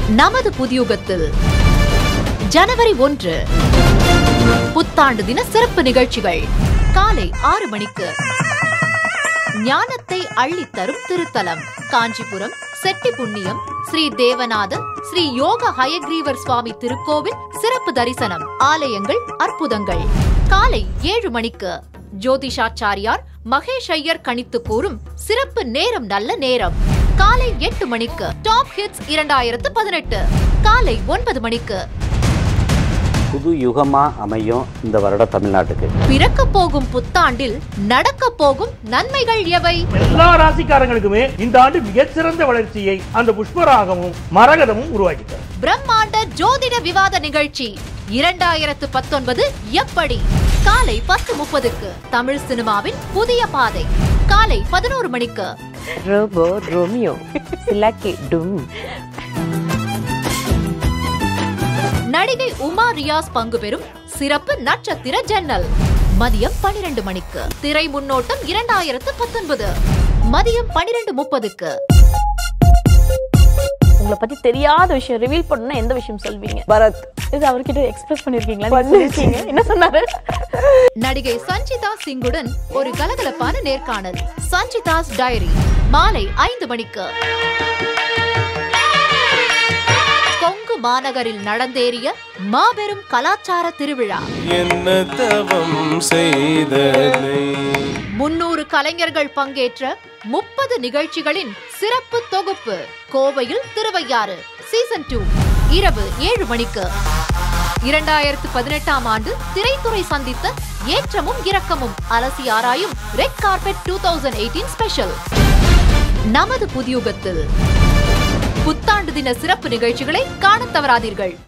நமது புதியுகத்தில் ஜனவரி ஒன்று புத்தாண்டு தின சிறப்பு நிகழ்ச்சிகள் காலை ஆறு மணிக்கு ஞானத்தை அள்ளித்தரும் திருத்தலம் காஞ்சிபுரம் செட்டி புண்ணியம் ஸ்ரீ தேவநாத ஸ்ரீ யோக ஹயக்ரீவர் சுவாமி திருக்கோவில் சிறப்பு தரிசனம் ஆலயங்கள் அற்புதங்கள் காலை ஏழு மணிக்கு ஜோதிஷாச்சாரியார் மகேஷ் ஐயர் கணித்து கூறும் சிறப்பு நேரம் நல்ல நேரம் காலை எட்டு மணிக்கு டாப் ஹிட்ஸ் இரண்டாயிரத்து பதினெட்டு காலை ஒன்பது மணிக்கு புது யுகமா அமையும் இந்த வருட தமிழ்நாட்டுக்கு பிறக்க போகும் புத்தாண்டில் நடக்க போகும் நன்மைகள் எவை எல்லா ராசிக்காரங்களுக்குமே இந்த ஆண்டு மிகச்சிறந்த வளர்ச்சியை அந்த புஷ்பராகமும் மரகதமும் உருவாக்கிட்டார் பிரம்மாண்ட ஜோதிட விவாத நிகழ்ச்சி இரண்டாயிரத்து பத்தொன்பது எப்படி காலை பத்து முப்பதுக்கு தமிழ் சினிமாவின் புதிய பாதை காலை பதினோரு மணிக்கு ரோபோ ரோமியோ சிலக்கி டும் நடிகை உமா ரியாஸ் பங்கு பெறும் சிறப்பு நட்சத்திர ஜன்னல் மதியம் பனிரெண்டு மணிக்கு திரை முன்னோட்டம் இரண்டாயிரத்து பத்தொன்பது மதியம் பனிரெண்டு முப்பதுக்கு உங்களை பத்தி தெரியாத விஷயம் ரிவீல் பண்ணா எந்த விஷயம் சொல்வீங்க பரத் இது அவர்கிட்ட எக்ஸ்பிரஸ் பண்ணிருக்கீங்களா நீங்க சொல்லிருக்கீங்க. என்ன சொன்னாரு நடிகை சஞ்சிதா சிங்குடன் ஒரு கலகலப்பான நேர்காணல் சஞ்சிதாஸ் டைரி மாலை ஐந்து மணிக்கு கொங்கு மாநகரில் நடந்தேறிய மாபெரும் கலாச்சார திருவிழா என்ன தவம் செய்தனை முன்னூறு கலைஞர்கள் பங்கேற்ற முப்பது நிகழ்ச்சிகளின் சிறப்பு தொகுப்பு கோவையில் திருவையாறு சீசன் டூ இரவு ஏழு மணிக்கு இரண்டாயிரத்து பதினெட்டாம் ஆண்டு திரைத்துறை சந்தித்த ஏற்றமும் இறக்கமும் அலசி ஆராயும் red carpet two thousand eighteen special நமது புதியுகத்தில் புத்தாண்டு தின சிறப்பு நிகழ்ச்சிகளை காணத் தவறாதீர்கள்